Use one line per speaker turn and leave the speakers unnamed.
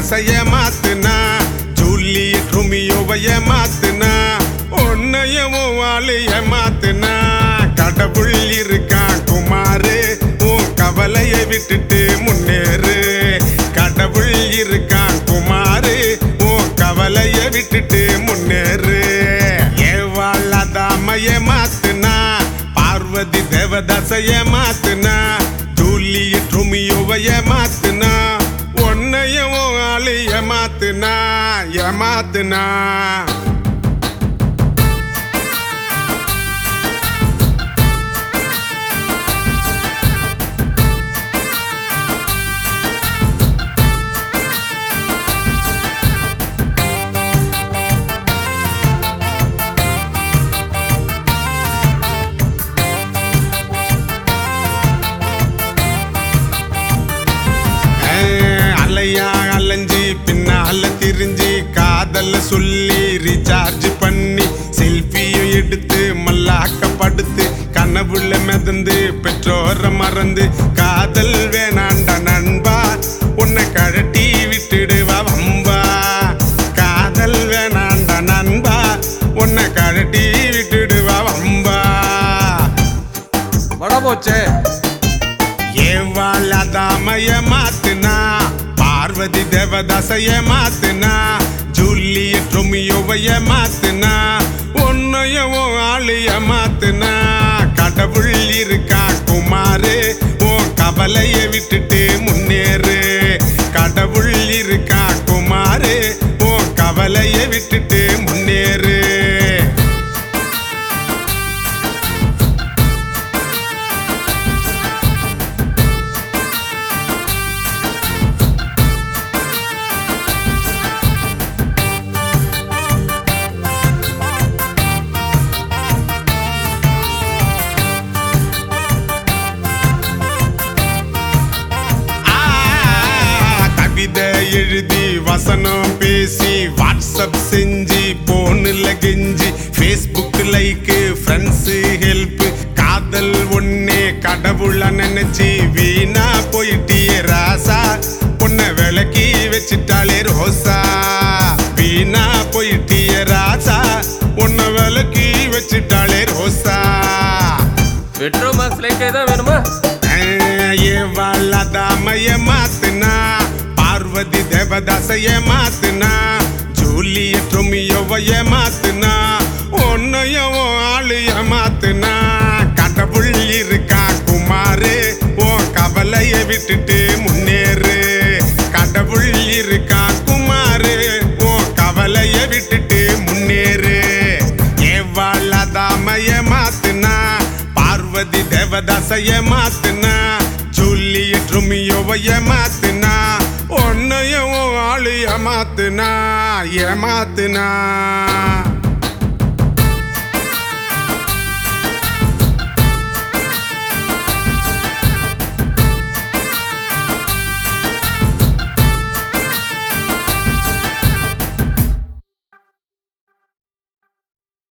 தேவதாச ஏமாத்துனா Juliet ரோமியோவை ஏமாத்துனா உன்னையும் வாழு ஏமாத்துனா கடவுள் இருக்கான் குமாரு உன் கவலையை விட்டுட்டு முன்னேறு கடவுள் இருக்கான் குமாரு உன் கவலையை விட்டுட்டு முன்னேறு ஏவாளாதாம ஏமாத்துனா பார்வதி தேவதாச ஏமாத்துனா ஜூலியட் ரோமியோவை ஏமாத்துனா உன்னையும் உன் ஆளு ஏமாத்துனா ஏமாத்துனா ஏய், அலையா அலைஞ்சி பின்னால திரிஞ்சு காதல சொல்லி ரீசார்ஜ் பண்ணி செல்ஃபியும் எடுத்து மல்லாக்க படுத்து கனவுல மிதந்து பெற்றோர மறந்து காதல் வேணாண்ட நண்பா உன்னை கழட்டி விட்டுடுவா வம்பா காதல் வேணாண்ட நண்பா உன்னை கழட்டி விட்டுடுவா வம்பா
வட போச்சே
ஏவாளாதாமய மாத்துனா பார்வதி தேவதாசைய மாத்துனா ஜூலியட் ரோமியோவைய மாத்துனா உன்னையும் உன் ஆளைய மாத்துனா கடவுள் இருக்கா குமாரு உன் கவலைய விட்டுட்டு முன்னேறு கடவுள் இருக்கா குமாரு உன் கவலைய விட்டுட்டு முன்னேறு ஆ, கவிதை எழுதி வசனம் பேசி வாட்ஸ்அப் செஞ்சு போன்ல கெஞ்சி ஃபேஸ்புக் லைக்கு ஃப்ரெண்ட்ஸ் ஹெல்ப் காதல் ஒன்னே கடவுள நினைச்சு வீணா போயிட்டியே ராசா உன்னை விளக்கி வச்சிட்டாலே ரோசா வீணா போயிட்டியே ராசா உன்னை விளக்கி வச்சிட்டாலே ரோசா
பெட்ரோ மார்க்ஸ் லைட்டே தான் வேணுமா
ஏவாளாதாமய மாத்துனா பார்வதி தேவதாசைய மாத்துனா ஜூலியட் ரோமியோவைய மாத்துனா உன்னையும் உன் ஆளைய மாத்துனா கடவுள் இருக்கா குமாரு உன் கவலைய விட்டுட்டு முன்னேறு கடவுள் இருக்கா குமாரு உன் கவலைய விட்டுட்டு முன்னேறு ஏவாளாதாமய மாத்துனா பார்வதி தேவதாசைய மாத்துனா ஜூலியட் ரோமியோவைய மாத்துனா உன்னையும் உன் ஆளு ஏமாத்துனா ஏமாத்துனா